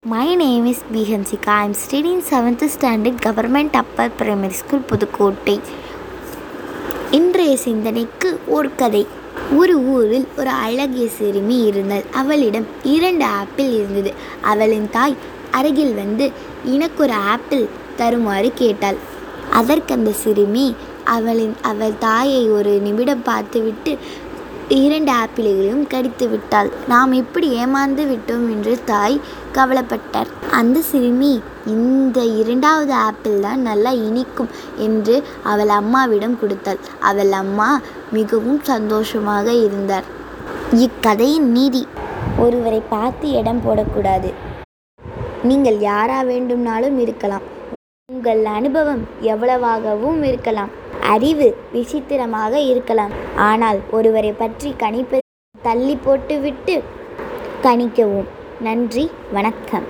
My name is B. Hansika. I am studying 7th standard Government Upper Primary School, Pudukkottai இன்றைய சிந்தனைக்கு ஒரு கதை ஒரு ஊரில் ஒரு அழகிய சிறுமி இருந்தாள் அவளிடம் இரண்டு ஆப்பிள் இருந்தது அவளின் தாய் அருகில் வந்து எனக்கு ஒரு ஆப்பிள் தருமாறு கேட்டாள் அதற்கு அந்த சிறுமி அவளின் அவள் தாயை ஒரு நிமிடம் பார்த்துவிட்டு இரண்டு ஆப்பிள்களையும் கடித்து விட்டாள் நாம் எப்படி ஏமாந்து விட்டோம் என்று தாய் கவலைப்பட்டார் அந்த சிறுமி இந்த இரண்டாவது ஆப்பிள் தான் நல்லா இனிக்கும் என்று அவள் அம்மாவிடம் கொடுத்தாள் அவள் அம்மா மிகவும் சந்தோஷமாக இருந்தார் இக்கதையின் நீதி ஒருவரை பார்த்து இடம் போடக்கூடாது நீங்கள் யாரா வேண்டும்னாலும் இருக்கலாம் உங்கள் அனுபவம் எவ்வளவாகவும் இருக்கலாம் அறிவு விசித்திரமாக இருக்கலாம் ஆனால் ஒருவரை பற்றி கணிப்பது தள்ளி போட்டுவிட்டு கணிக்கவும் நன்றி வணக்கம்